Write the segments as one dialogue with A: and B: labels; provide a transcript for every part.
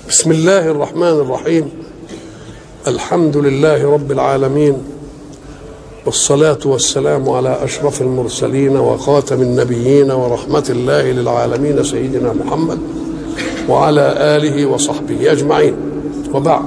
A: بسم الله الرحمن الرحيم الحمد لله رب العالمين والصلاة والسلام على أشرف المرسلين وخاتم النبيين ورحمة الله للعالمين سيدنا محمد وعلى آله وصحبه أجمعين وبعد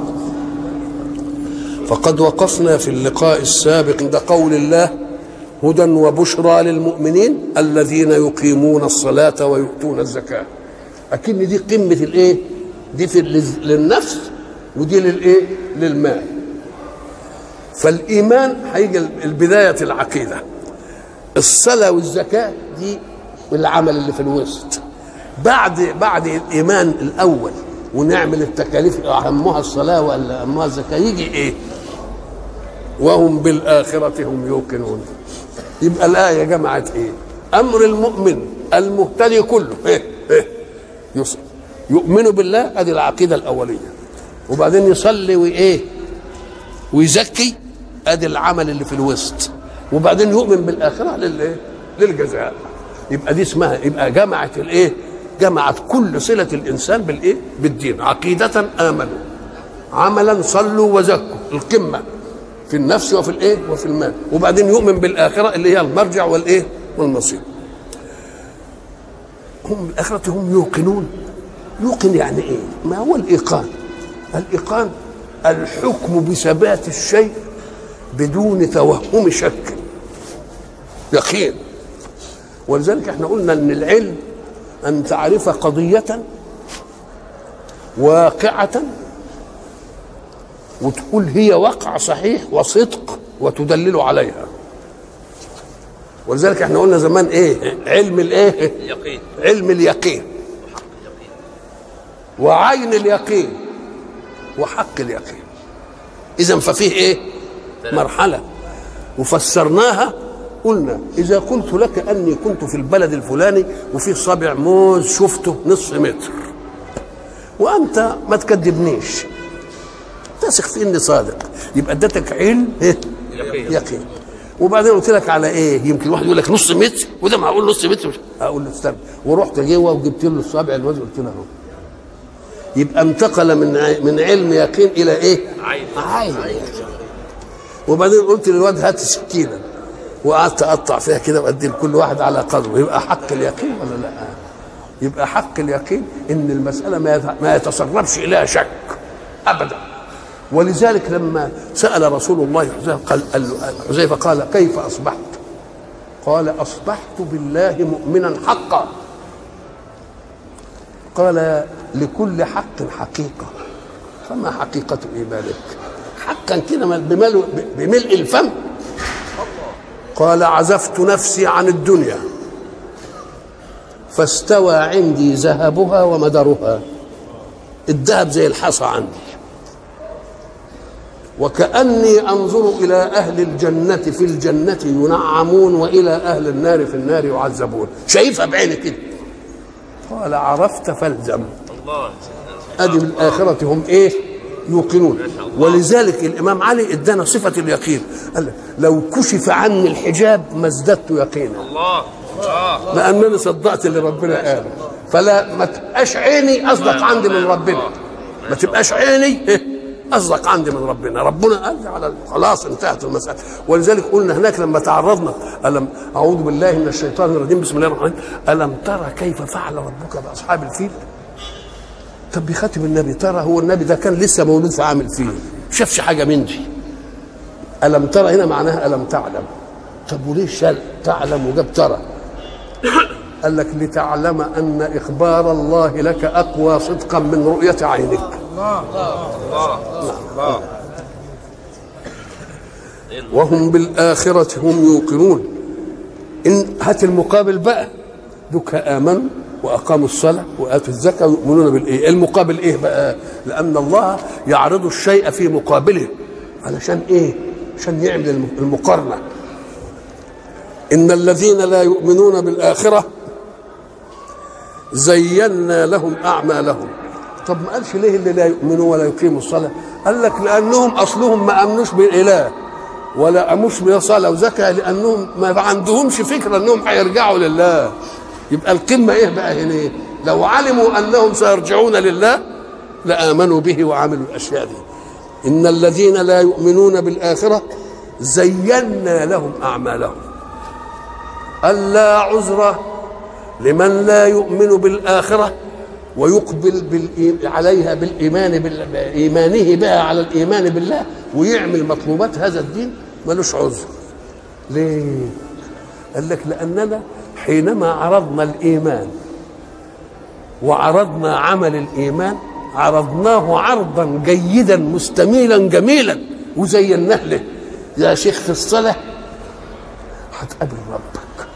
A: فقد وقفنا في اللقاء السابق عند قول الله هدى وبشرى للمؤمنين الذين يقيمون الصلاة ويؤتون الزكاة أكن دي قمة الإيه؟ دي في للنفس ودي للإيه؟ للمال فالإيمان هيجي البداية العقيدة الصلاة والزكاة دي العمل اللي في الوسط بعد بعد الإيمان الأول ونعمل التكاليف أهمها الصلاة ولا أهمها الزكاة يجي إيه؟ وهم بالآخرة هم يوقنون يبقى الآية جمعت إيه؟ أمر المؤمن المهتدي كله إيه؟ إيه؟ يصل يؤمن بالله ادي العقيده الاوليه وبعدين يصلي وايه ويزكي ادي العمل اللي في الوسط وبعدين يؤمن بالاخره للايه للجزاء يبقى دي اسمها يبقى جمعت الايه جمعت كل صله الانسان بالايه بالدين عقيده امنوا عملا صلوا وزكوا القمه في النفس وفي الايه وفي المال وبعدين يؤمن بالاخره اللي هي المرجع والايه والمصير هم الآخرة هم يوقنون يوقن يعني إيه ما هو الإيقان الإيقان الحكم بثبات الشيء بدون توهم شك يقين ولذلك احنا قلنا ان العلم ان تعرف قضية واقعة وتقول هي وقع صحيح وصدق وتدلل عليها ولذلك احنا قلنا زمان ايه علم الايه
B: يقين
A: علم اليقين وعين اليقين وحق اليقين اذا ففيه ايه مرحله وفسرناها قلنا اذا قلت لك اني كنت في البلد الفلاني وفي صابع موز شفته نصف متر وانت ما تكذبنيش تثق في اني صادق يبقى اديتك علم إيه؟
B: يقين.
A: يقين وبعدين قلت لك على ايه يمكن واحد يقول لك نص متر وده معقول نص متر اقول له استنى ورحت جوه وجبت له الصابع الوزن قلت له اهو يبقى انتقل من ع- من علم يقين الى ايه؟
B: عين
A: عين وبعدين قلت للواد هات سكينه وقعدت اقطع فيها كده وادي لكل واحد على قدره يبقى حق اليقين ولا لا؟ يبقى حق اليقين ان المساله ما يت- ما يتصرفش اليها شك ابدا ولذلك لما سال رسول الله حذيفه قال قال له- حذيفه قال كيف اصبحت؟ قال اصبحت بالله مؤمنا حقا قال لكل حق حقيقه فما حقيقه ايمانك؟ حقا كده بملء بملء الفم قال عزفت نفسي عن الدنيا فاستوى عندي ذهبها ومدرها الذهب زي الحصى عندي وكأني أنظر إلى أهل الجنة في الجنة ينعمون وإلى أهل النار في النار يعذبون شايفها بعيني كده قال عرفت فالزم
B: الله
A: ادي بالاخره هم ايه يوقنون ولذلك الامام علي ادانا صفه اليقين قال لو كشف عني الحجاب ما ازددت يقينا
B: الله الله
A: لانني صدقت اللي ربنا قاله فلا ما تبقاش عيني اصدق عندي من ربنا ما تبقاش عيني إيه؟ اصدق عندي من ربنا ربنا قال لي على خلاص انتهت المساله ولذلك قلنا هناك لما تعرضنا الم اعوذ بالله من الشيطان الرجيم بسم الله الرحمن الرحيم الم ترى كيف فعل ربك باصحاب الفيل طب بخاتم النبي ترى هو النبي ده كان لسه مولود في عام الفيل شافش حاجه من دي الم ترى هنا معناها الم تعلم طب وليه شال تعلم وجاب ترى قال لك لتعلم ان اخبار الله لك اقوى صدقا من رؤيه عينك وهم بالآخرة هم يوقنون إن هات المقابل بقى دوك آمنوا وأقاموا الصلاة وآتوا الزكاة ويؤمنون بالإيه المقابل إيه بقى لأن الله يعرض الشيء في مقابله علشان إيه عشان يعمل الم- المقارنة إن الذين لا يؤمنون بالآخرة زينا لهم أعمالهم طب ما قالش ليه اللي لا يؤمنوا ولا يقيموا الصلاة قال لك لأنهم أصلهم ما أمنوش بالإله ولا أموش بصلاة وزكاة لأنهم ما عندهمش فكرة أنهم هيرجعوا لله يبقى القمة إيه بقى هنا لو علموا أنهم سيرجعون لله لامنوا به وعملوا الاشياء دي ان الذين لا يؤمنون بالاخره زينا لهم اعمالهم الا عذر لمن لا يؤمن بالاخره ويقبل بالإيم عليها بالايمان بايمانه بها على الايمان بالله ويعمل مطلوبات هذا الدين ملوش عذر ليه قال لك لاننا حينما عرضنا الايمان وعرضنا عمل الايمان عرضناه عرضا جيدا مستميلا جميلا وزيناه له يا شيخ في الصلاه هتقابل ربك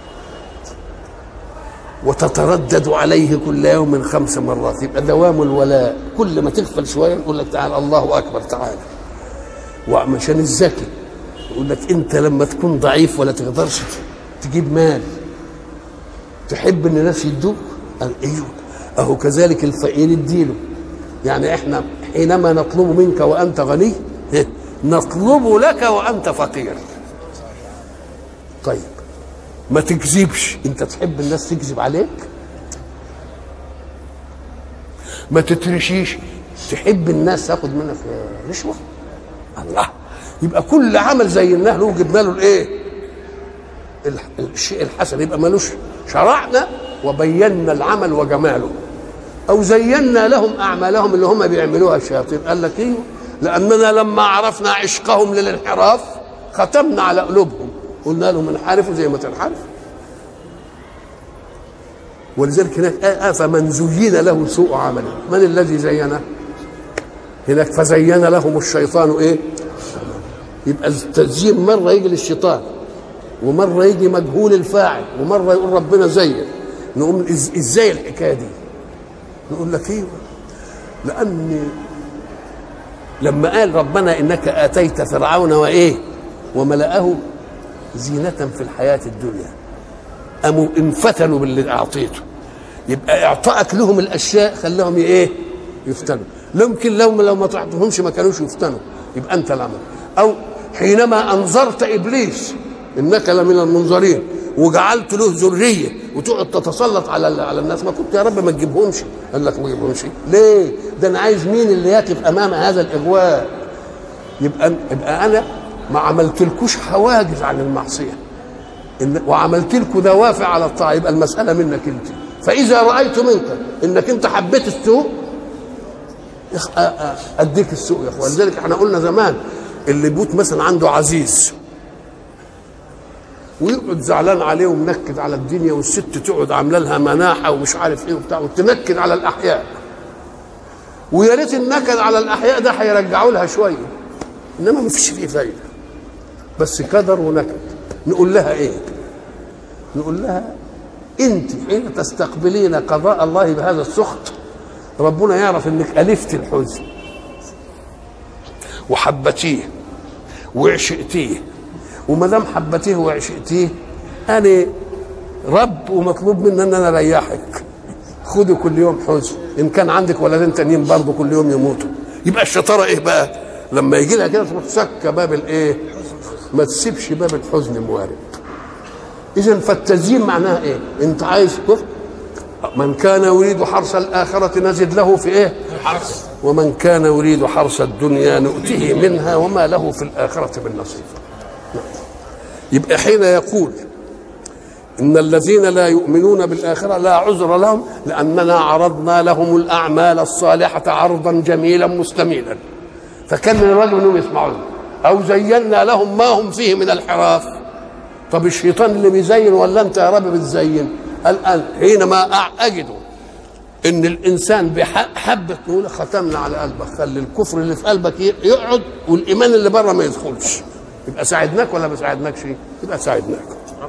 A: وتتردد عليه كل يوم خمس مرات يبقى دوام الولاء كل ما تغفل شويه يقول لك تعالى الله اكبر تعالى وعشان الذكي يقول لك انت لما تكون ضعيف ولا تقدرش تجيب مال تحب ان الناس يدوك قال ايوه اهو كذلك الفقير اديله يعني احنا حينما نطلب منك وانت غني نطلب لك وانت فقير طيب ما تكذبش انت تحب الناس تكذب عليك ما تترشيش تحب الناس تاخد منك رشوه الله يبقى كل عمل زيناه له جبنا له الايه الشيء الحسن يبقى ملوش شرعنا وبينا العمل وجماله او زينا لهم اعمالهم اللي هم بيعملوها الشياطين قال لك ايوه لاننا لما عرفنا عشقهم للانحراف ختمنا على قلوبهم قلنا لهم انحرفوا زي ما تنحرفوا ولذلك هناك آه فمن زين له سوء عمله من الذي زينه هناك فزين لهم الشيطان ايه يبقى التزيين مره يجي للشيطان ومره يجي مجهول الفاعل ومره يقول ربنا زين نقوم ازاي الحكايه دي نقول لك ايوه لان لما قال ربنا انك اتيت فرعون وايه وملأه زينة في الحياة الدنيا أموا انفتنوا باللي أعطيته يبقى إعطائك لهم الأشياء خلاهم إيه يفتنوا يمكن لو لو ما تعطيهمش ما كانوش يفتنوا يبقى أنت العمل أو حينما أنظرت إبليس إنك لمن المنظرين وجعلت له ذرية وتقعد تتسلط على على الناس ما كنت يا رب ما تجيبهمش قال لك ما تجيبهمش ليه ده أنا عايز مين اللي يقف أمام هذا الإغواء يبقى يبقى أنا ما عملتلكوش حواجز عن المعصيه إن وعملت لكم دوافع على الطاعه يبقى المساله منك انت فاذا رايت منك انك انت حبيت السوء اديك السوء يا اخوان لذلك احنا قلنا زمان اللي بيوت مثلا عنده عزيز ويقعد زعلان عليه ومنكد على الدنيا والست تقعد عامله لها مناحه ومش عارف ايه وبتاع وتنكد على الاحياء ويا ريت النكد على الاحياء ده هيرجعوا لها شويه انما ما فيش فيه فايده بس كدر ونكد نقول لها ايه نقول لها انت حين تستقبلين قضاء الله بهذا السخط ربنا يعرف انك الفت الحزن وحبتيه وعشقتيه وما دام حبتيه وعشقتيه انا رب ومطلوب مني ان انا اريحك خدي كل يوم حزن ان كان عندك ولدين تانيين برضه كل يوم يموتوا يبقى الشطاره ايه بقى لما يجي لها كده تروح سكه باب الايه ما تسيبش باب الحزن موارد اذا فالتزيين معناها ايه انت عايز كفر من كان يريد حرث الآخرة نزد له في إيه؟
B: الحرث
A: ومن كان يريد حرث الدنيا نؤته منها وما له في الآخرة من نصيب يبقى حين يقول إن الذين لا يؤمنون بالآخرة لا عذر لهم لأننا عرضنا لهم الأعمال الصالحة عرضا جميلا مستميلا فكان من الواجب أنهم يسمعون أو زينا لهم ما هم فيه من الحراف طب الشيطان اللي بيزين ولا أنت يا رب بتزين الآن حينما أجد ان الانسان بحبك نقول ختمنا على قلبك خلي الكفر اللي في قلبك يقعد والايمان اللي بره ما يدخلش يبقى ساعدناك ولا ما ساعدناكش يبقى ساعدناك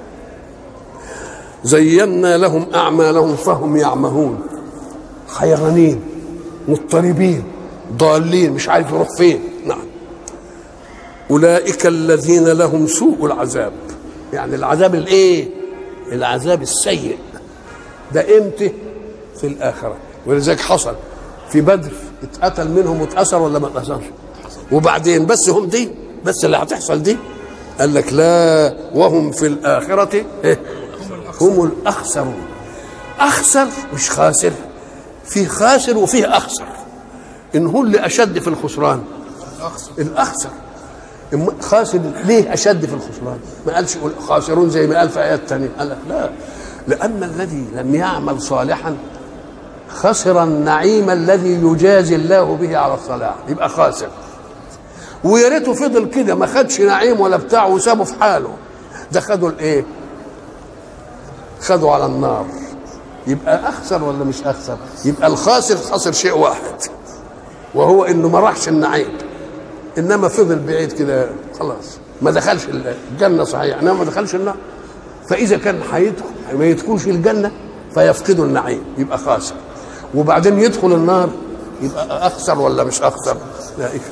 A: زينا لهم اعمالهم فهم يعمهون حيرانين مضطربين ضالين مش عارف يروح فين نعم اولئك الذين لهم سوء العذاب يعني العذاب الايه العذاب السيء ده امتى في الآخرة ولذلك حصل في بدر اتقتل منهم واتأثر ولا ما اتأثرش وبعدين بس هم دي بس اللي هتحصل دي قال لك لا وهم في الآخرة إيه؟ هم الأخسرون أخسر مش خاسر في خاسر وفيه أخسر ان هو اللي اشد في الخسران الاخسر الم- خاسر ليه اشد في الخسران ما قالش قول خاسرون زي ما قال في ايات تانية قال لك لا لان الذي لم يعمل صالحا خسر النعيم الذي يجازي الله به على الصلاح يبقى خاسر ويا ريته فضل كده ما خدش نعيم ولا بتاع وسابه في حاله ده خدوا الايه خدوا على النار يبقى اخسر ولا مش اخسر يبقى الخاسر خسر شيء واحد وهو انه ما راحش النعيم انما فضل بعيد كده خلاص ما دخلش الجنه صحيح انما ما دخلش النار فاذا كان هيدخل ما يدخلش الجنه فيفقد النعيم يبقى خاسر وبعدين يدخل النار يبقى اخسر ولا مش اخسر اولئك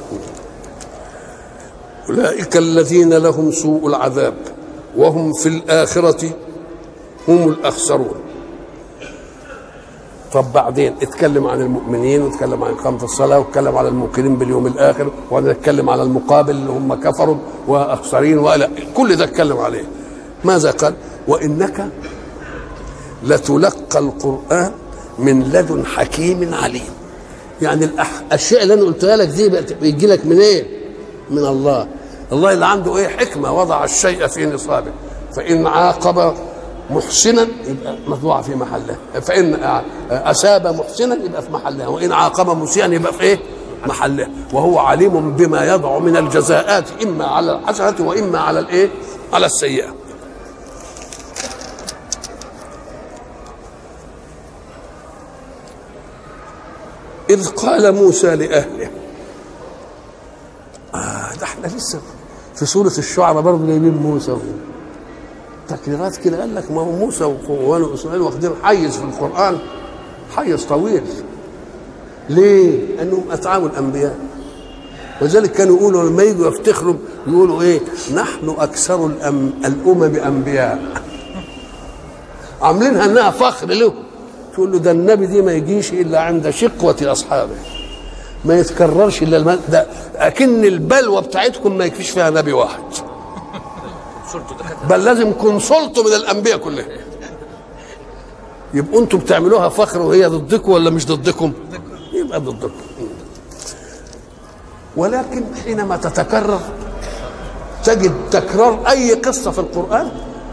A: اولئك الذين لهم سوء العذاب وهم في الاخره هم الاخسرون طب بعدين اتكلم عن المؤمنين واتكلم عن إقامة الصلاة واتكلم على الموقنين باليوم الآخر ونتكلم على المقابل اللي هم كفروا وأخسرين ولا كل ده اتكلم عليه ماذا قال وإنك لتلقى القرآن من لدن حكيم عليم يعني الأشياء اللي أنا قلتها لك دي بيجي لك منين إيه؟ من الله الله اللي عنده ايه حكمة وضع الشيء في نصابه فإن عاقب محسنا يبقى مطبوع في محله فان اساب محسنا يبقى في محله وان عاقب مسيئا يبقى في ايه محله وهو عليم بما يضع من الجزاءات اما على الحسنه واما على الايه على السيئه إذ قال موسى لأهله آه ده احنا لسه في سورة الشعراء برضه جايبين موسى تكريرات كده قال لك ما هو موسى واخوانه اسماعيل واخدين حيز في القران حيز طويل ليه؟ لانهم اتعاموا الانبياء ولذلك كانوا يقولوا لما يجوا يفتخروا يقولوا ايه؟ نحن اكثر الأم الامم انبياء عاملينها انها فخر له تقول له ده النبي دي ما يجيش الا عند شقوه اصحابه ما يتكررش الا الم... ده اكن البلوه بتاعتكم ما يكفيش فيها نبي واحد بل لازم كونسلت من الانبياء كلهم يبقوا انتم بتعملوها فخر وهي ضدكم ولا مش ضدكم يبقى ضدكم ولكن حينما تتكرر تجد تكرار اي قصه في القران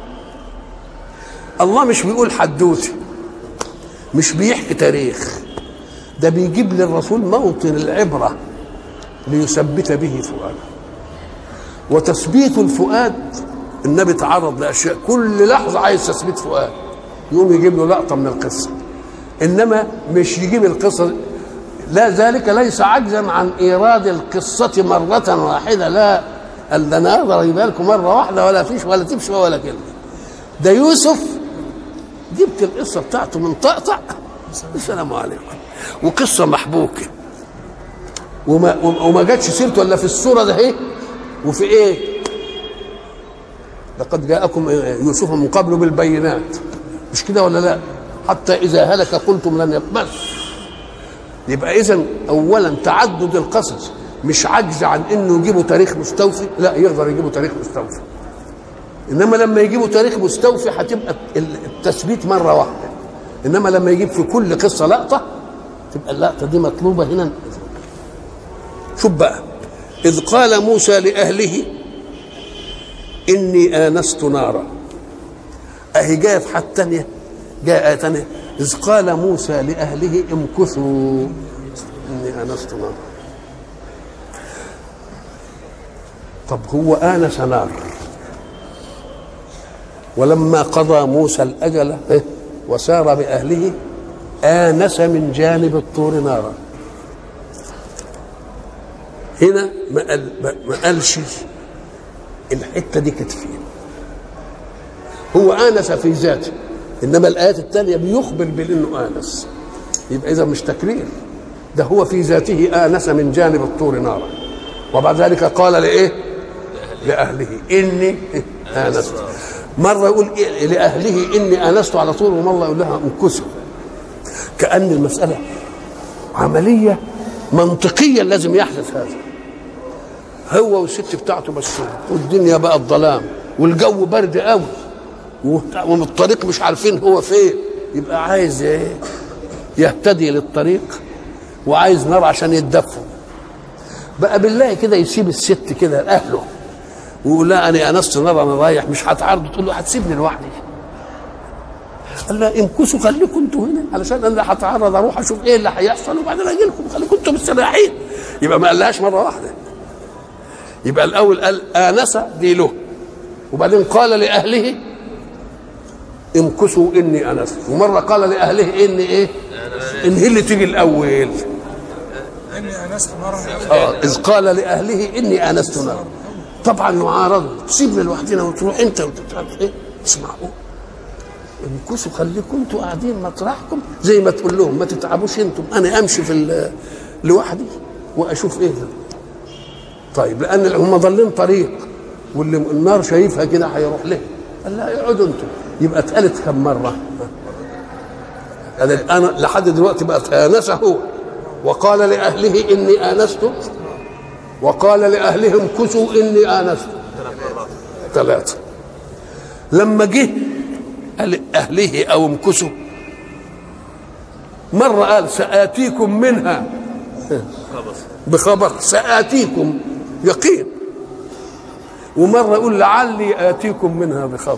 A: الله مش بيقول حدوته مش بيحكي تاريخ ده بيجيب للرسول موطن العبره ليثبت به فؤاده وتثبيت الفؤاد النبي تعرض لاشياء كل لحظه عايز تثبيت فؤاد يقوم يجيب له لقطه من القصه انما مش يجيب القصه لا ذلك ليس عجزا عن ايراد القصه مره واحده لا قال ده انا اقدر اجيبها لكم مره واحده ولا فيش ولا تمشي ولا كلمه ده يوسف جبت القصه بتاعته من طقطق السلام عليكم وقصه محبوكه وما وما جاتش سيرته الا في السوره ده ايه وفي ايه لقد جاءكم يوسف من قبل بالبينات مش كده ولا لا حتى اذا هلك قلتم لن يقبل يبقى اذا اولا تعدد القصص مش عجز عن انه يجيبوا تاريخ مستوفي لا يقدر يجيبوا تاريخ مستوفي انما لما يجيبوا تاريخ مستوفي هتبقى التثبيت مره واحده انما لما يجيب في كل قصه لقطه تبقى اللقطه دي مطلوبه هنا شوف بقى اذ قال موسى لاهله اني انست نارا اهي جايه في حد تانية جاء آية تانية إذ قال موسى لأهله امكثوا إني آنست نارا طب هو آنس نار ولما قضى موسى الأجل وسار بأهله آنس من جانب الطور نارا هنا ما قال ما قالش الحته دي كانت فين هو آنس في ذاته إنما الآيات التالية بيخبر بأنه آنس يبقى إذا مش تكرير ده هو في ذاته آنس من جانب الطور نارا وبعد ذلك قال لإيه لأهله إني آنست مرة يقول إيه لأهله إني آنست على طول ومرة يقول لها امكثوا كأن المسألة عملية منطقيا لازم يحدث هذا هو والست بتاعته بس والدنيا بقى الظلام والجو برد قوي ومن الطريق مش عارفين هو فين يبقى عايز ايه يهتدي للطريق وعايز نار عشان يتدفوا بقى بالله كده يسيب الست كده لاهله ويقول لها انا انست نار انا رايح مش هتعرض تقول له هتسيبني لوحدي قال لها امكثوا خليكم انتوا هنا علشان انا هتعرض اروح اشوف ايه اللي هيحصل وبعدين اجي لكم خليكم انتوا مستريحين يبقى ما قالهاش مره واحده يبقى الاول قال انس دي له وبعدين قال لاهله امكثوا اني انست ومره قال لاهله اني ايه ان هي اللي تيجي الاول
B: اني انست نارا
A: اه اذ قال لاهله اني انست نارا طبعا معارضه تسيبنا لوحدنا وتروح انت وتتعرف ايه اسمعوا امكثوا خليكم انتوا قاعدين مطرحكم زي ما تقول لهم ما تتعبوش انتم انا امشي في ال- لوحدي واشوف ايه ده. طيب لان هم ضالين طريق واللي النار شايفها كده هيروح له قال لا اقعدوا انتم يبقى اتقالت كم مره قالت انا لحد دلوقتي بقت انس هو وقال لاهله اني انست وقال لاهلهم كسوا اني انست ثلاثه لما جه قال اهله او امكثوا مره قال ساتيكم منها بخبر ساتيكم يقين ومره يقول لعلي اتيكم منها بخبر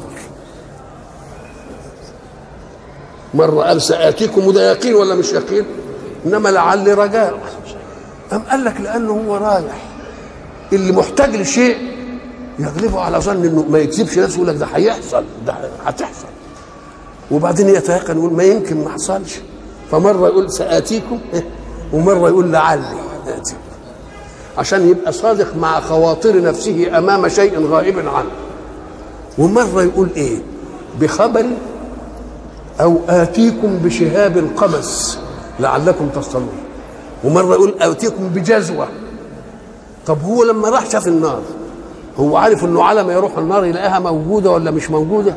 A: مره قال ساتيكم وده يقين ولا مش يقين انما لعلي رجاء أم قال لك لانه هو رايح اللي محتاج لشيء يغلبه على ظن انه ما يكذبش نفسه يقول لك ده هيحصل ده هتحصل وبعدين يتيقن يقول ما يمكن ما حصلش فمره يقول ساتيكم ومره يقول لعلي اتيكم عشان يبقى صادق مع خواطر نفسه امام شيء غائب عنه ومره يقول ايه بخبر او اتيكم بشهاب قمس لعلكم تصطلون ومره يقول اتيكم بجزوه طب هو لما راح شاف النار هو عارف انه على ما يروح النار يلاقيها موجوده ولا مش موجوده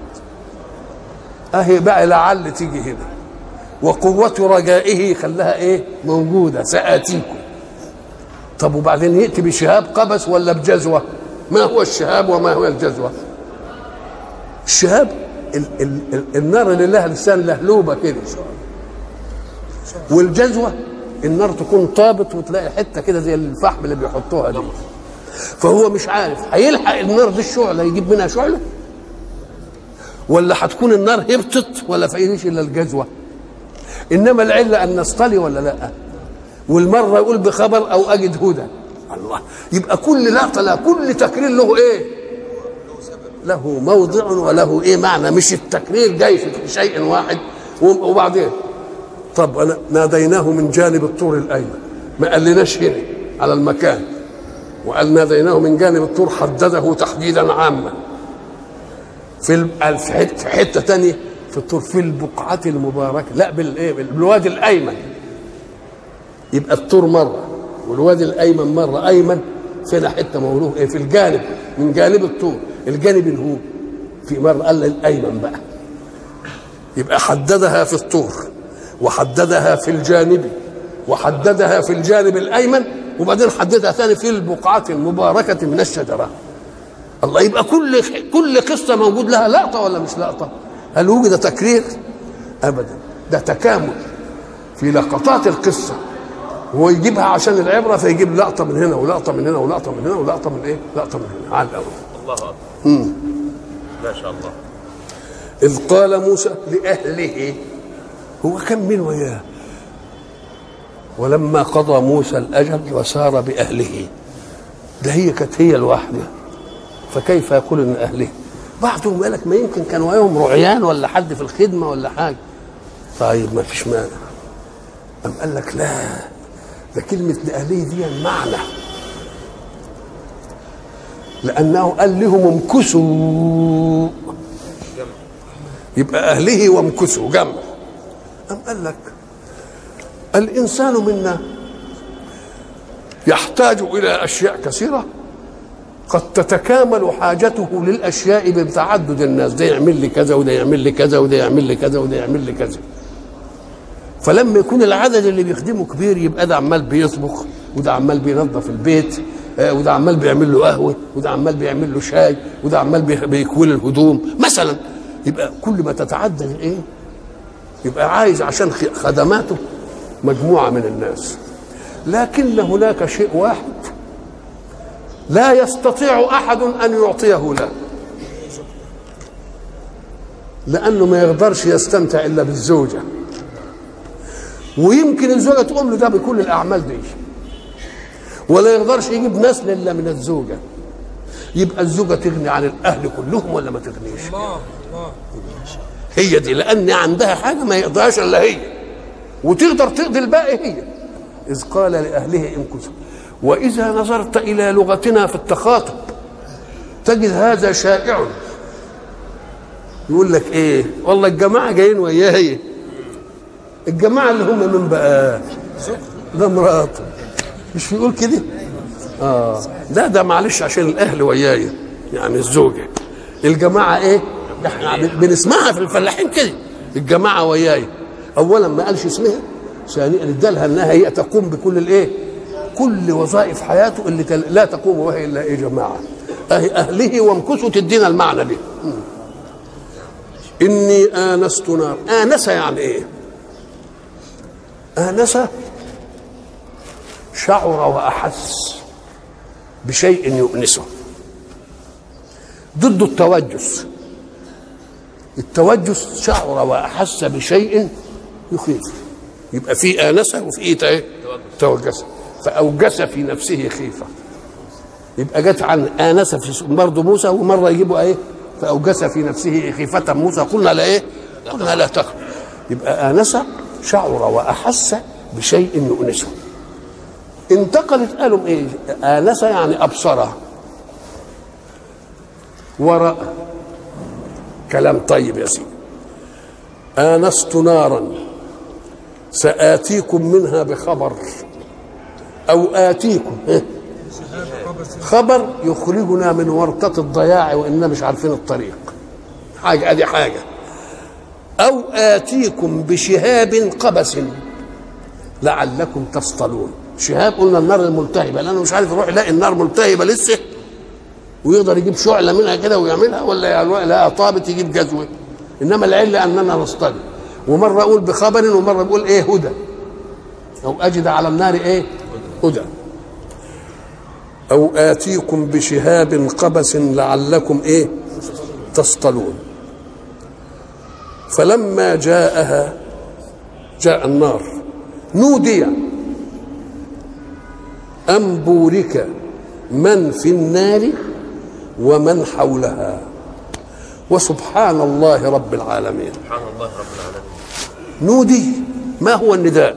A: اهي بقى لعل تيجي هنا وقوة رجائه خلاها ايه موجودة سآتيكم طب وبعدين يأتي بشهاب قبس ولا بجزوة ما هو الشهاب وما هو الجزوة الشهاب ال ال ال النار اللي لها لسان لهلوبة كده والجزوة النار تكون طابت وتلاقي حتة كده زي الفحم اللي بيحطوها دي فهو مش عارف هيلحق النار دي الشعلة يجيب منها شعلة ولا هتكون النار هبطت ولا فيش الا الجزوه انما العله ان نصطلي ولا لا والمره يقول بخبر او اجد هدى الله يبقى كل لقطه لا كل تكرير له ايه له موضع وله ايه معنى مش التكرير جاي في شيء واحد وبعدين طب أنا ناديناه من جانب الطور الايمن ما قالناش هنا على المكان وقال ناديناه من جانب الطور حدده تحديدا عاما في ال- في حته في حته ثانيه في الطور في البقعه المباركه لا بالايه بالوادي الايمن يبقى الطور مره والوادي الايمن مره ايمن فينا حته مولوه ايه في الجانب من جانب الطور الجانب اللي هو في مره قال الايمن بقى يبقى حددها في الطور وحددها في الجانب وحددها في الجانب الايمن وبعدين حددها ثاني في البقعه المباركه من الشجره الله يبقى كل كل قصه موجود لها لقطه ولا مش لقطه؟ هل وجد تكرير؟ ابدا ده تكامل في لقطات القصه هو يجيبها عشان العبره فيجيب لقطه من هنا ولقطه من هنا ولقطه من هنا ولقطه من ايه؟ لقطه من هنا على الاول
C: الله اكبر ما شاء الله
A: إذ قال موسى لأهله هو كان من وياه ولما قضى موسى الأجل وسار بأهله ده هي كانت هي الواحدة فكيف يقول إن أهله بعضهم قال لك ما يمكن كان وياهم رعيان ولا حد في الخدمة ولا حاجة طيب ما فيش مانع أم قال لك لا ده كلمة لأهله دي معنى لأنه قال لهم امكثوا يبقى أهله وامكثوا جمع أم قال لك الإنسان منا يحتاج إلى أشياء كثيرة قد تتكامل حاجته للأشياء بتعدد الناس ده يعمل لي كذا وده يعمل لي كذا وده يعمل لي كذا وده يعمل لي كذا فلما يكون العدد اللي بيخدمه كبير يبقى ده عمال بيطبخ وده عمال بينظف البيت آه، وده عمال بيعمل له قهوه وده عمال بيعمل له شاي وده عمال بي- بيكوي له الهدوم مثلا يبقى كل ما تتعدد ايه يبقى عايز عشان خ- خدماته مجموعة من الناس لكن هناك شيء واحد لا يستطيع أحد أن يعطيه له لأنه ما يقدرش يستمتع إلا بالزوجة ويمكن الزوجة تقوم له ده بكل الأعمال دي ولا يقدرش يجيب نسل إلا من الزوجة يبقى الزوجة تغني عن الأهل كلهم ولا ما تغنيش
B: الله الله
A: هي دي لأن عندها حاجة ما يقدرش إلا هي وتقدر تقضي الباقي هي إذ قال لأهله امكثوا وإذا نظرت إلى لغتنا في التخاطب تجد هذا شائع يقول لك إيه والله الجماعة جايين وياه هي الجماعة اللي هم من بقى ده مراته مش بيقول كده اه لا ده معلش عشان الاهل وياي يعني الزوجه الجماعه ايه ده احنا بنسمعها في الفلاحين كده الجماعه وياي اولا ما قالش اسمها ثانيا ادالها انها هي تقوم بكل الايه كل وظائف حياته اللي تل- لا تقوم بها الا ايه جماعه أهي اهله وامكثوا تدينا المعنى دي مم. اني انست نار انس يعني ايه انس شعر واحس بشيء يؤنسه ضد التوجس التوجس شعر واحس بشيء يخيف يبقى في انسه وفي ايه ايه توجس فاوجس في نفسه خيفه يبقى جت عن انس في برضه موسى ومره يجيبوا ايه فاوجس في نفسه خيفه موسى قلنا لا ايه قلنا لا تخف يبقى انس شعر واحس بشيء يؤنسه انتقلت قالوا ايه آنس يعني أبصره ورأى كلام طيب يا سيدي آنست نارا سآتيكم منها بخبر أو آتيكم إيه؟ خبر يخرجنا من ورطة الضياع وإننا مش عارفين الطريق حاجة أدي حاجة أو آتيكم بشهاب قبس لعلكم تصطلون شهاب قلنا النار الملتهبه لانه مش عارف يروح يلاقي النار ملتهبه لسه ويقدر يجيب شعله منها كده ويعملها ولا لا طابت يجيب جزوه انما العله اننا نصطدم ومره اقول بخبر ومره بقول ايه هدى او اجد على النار ايه هدى او اتيكم بشهاب قبس لعلكم ايه تصطلون فلما جاءها جاء النار نودي أن بورك من في النار ومن حولها وسبحان الله رب العالمين
C: سبحان الله رب العالمين
A: نودي ما هو النداء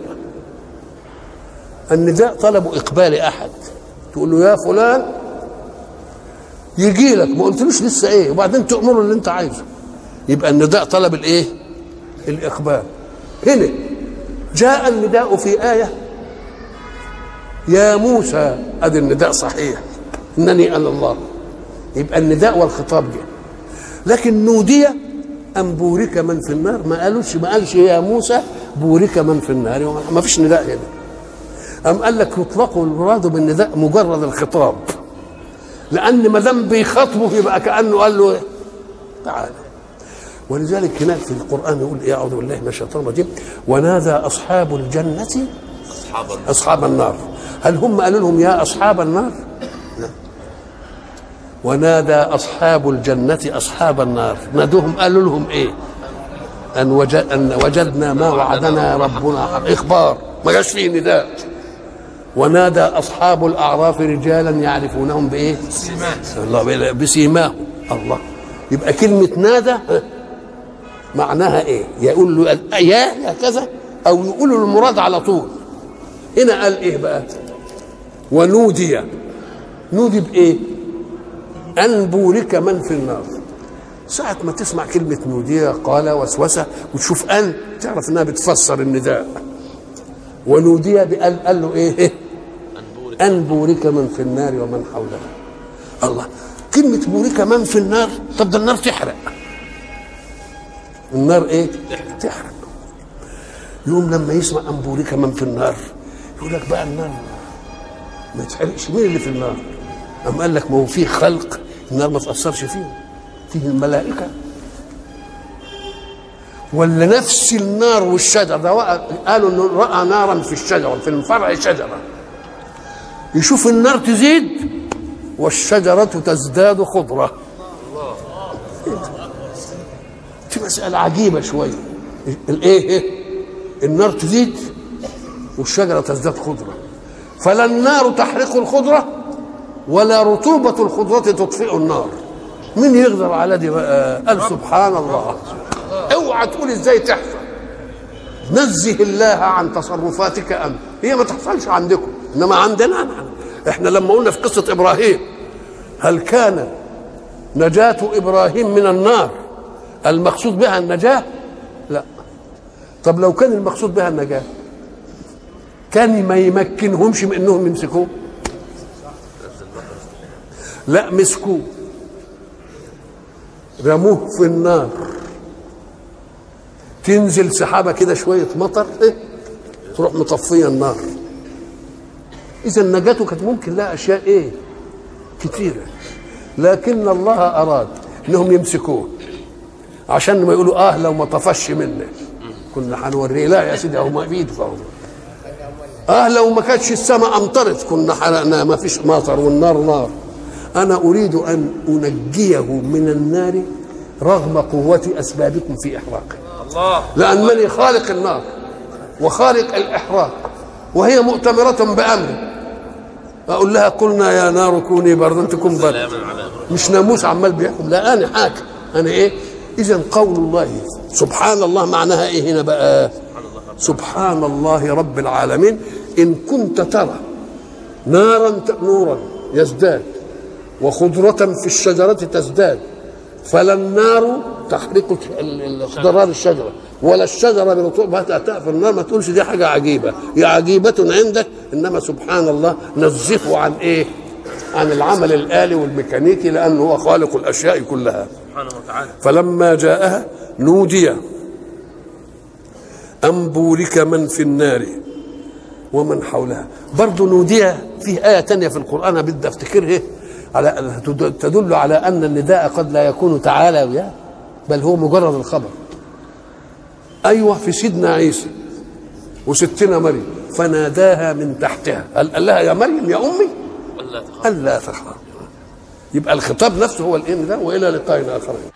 A: النداء طلب إقبال أحد تقول له يا فلان يجي لك ما قلتلوش لسه ايه وبعدين تأمره اللي انت عايزه يبقى النداء طلب الايه الإقبال هنا جاء النداء في آية يا موسى ادي النداء صحيح انني انا الله يبقى النداء والخطاب جه لكن نودي ان بورك من في النار ما قالوش ما قالش يا موسى بورك من في النار وما- ما فيش نداء هنا أم قال لك يطلق المراد بالنداء مجرد الخطاب لأن ما دام بيخاطبه يبقى كأنه قال له إيه؟ تعالى ولذلك هناك في القرآن يقول إيه أعوذ بالله من الشيطان الرجيم ونادى أصحاب الجنة
C: أصحاب النار
A: أصحاب النار هل هم قالوا لهم يا أصحاب النار لا. ونادى أصحاب الجنة أصحاب النار نادوهم قالوا لهم إيه أن, وجد أن وجدنا ما وعدنا ربنا حق إخبار ما جاش فيه نداء ونادى أصحاب الأعراف رجالا يعرفونهم بإيه الله بسيماهم الله يبقى كلمة نادى ها، معناها إيه يقول له يا يا كذا أو يقول له المراد على طول هنا قال ايه بقى ونودي نودي بايه ان بورك من في النار ساعة ما تسمع كلمة نودية قال وسوسة وتشوف أن تعرف إنها بتفسر النداء ونودي بقال قال له إيه؟ أن بورك من في النار ومن حولها الله كلمة بورك من في النار طب ده النار تحرق النار إيه؟ تحرق يوم لما يسمع أن بورك من في النار يقول لك بقى النار ما يتحرقش مين اللي في النار؟ أم قال لك ما هو فيه خلق النار ما تأثرش فيه فيه الملائكة ولا نفس النار والشجر ده وقع- قالوا انه راى نارا في الشجره في الفرع شجره يشوف النار تزيد والشجره تزداد خضره دي مساله عجيبه شويه الايه إيه؟ النار تزيد والشجره تزداد خضره فلا النار تحرق الخضره ولا رطوبه الخضره تطفئ النار مين يقدر على دي بقى قال سبحان الله اوعى تقول ازاي تحصل نزه الله عن تصرفاتك انت هي ما تحصلش عندكم انما عندنا نحن احنا لما قلنا في قصه ابراهيم هل كان نجاة ابراهيم من النار المقصود بها النجاة لا طب لو كان المقصود بها النجاة كان ما يمكنهمش من انهم يمسكوه لا مسكوه رموه في النار تنزل سحابه كده شويه مطر إيه؟ تروح مطفيه النار اذا نجاته كانت ممكن لها اشياء ايه كتيره لكن الله اراد انهم يمسكوه عشان ما يقولوا اه لو ما طفش منه كنا هنوريه لا يا سيدي هو ما بايده فهو اه لو ما كانتش السماء امطرت كنا حرقنا ما فيش مطر والنار نار انا اريد ان انجيه من النار رغم قوه اسبابكم في احراقه
C: الله
A: لانني خالق النار وخالق الاحراق وهي مؤتمره بامري اقول لها قلنا يا نار كوني بردا تكون برد
C: سلاما على
A: مش ناموس عمال بيحكم لا انا حاكم انا ايه اذا قول الله سبحان الله معناها ايه هنا بقى سبحان الله رب العالمين ان كنت ترى نارا ت- نورا يزداد وخضرة في الشجرة تزداد فلا النار تحرق ال- ال- خضران الشجرة ولا الشجرة برطوبتها تأفر النار ما تقولش دي حاجة عجيبة هي عجيبة عندك إنما سبحان الله نزهه عن إيه عن العمل الآلي والميكانيكي لأنه هو خالق الأشياء كلها
C: سبحانه وتعالى
A: فلما جاءها نودي أن بورك من في النار ومن حولها برضه نودي فيه آية تانية في القرآن بدي أفتكرها على تدل على أن النداء قد لا يكون تعالى وياه بل هو مجرد الخبر أيوة في سيدنا عيسى وستنا مريم فناداها من تحتها قال قال لها يا مريم يا أمي
C: ولا تخاف
A: قال لا تخاف يبقى الخطاب نفسه هو الإن ده وإلى لقاء آخر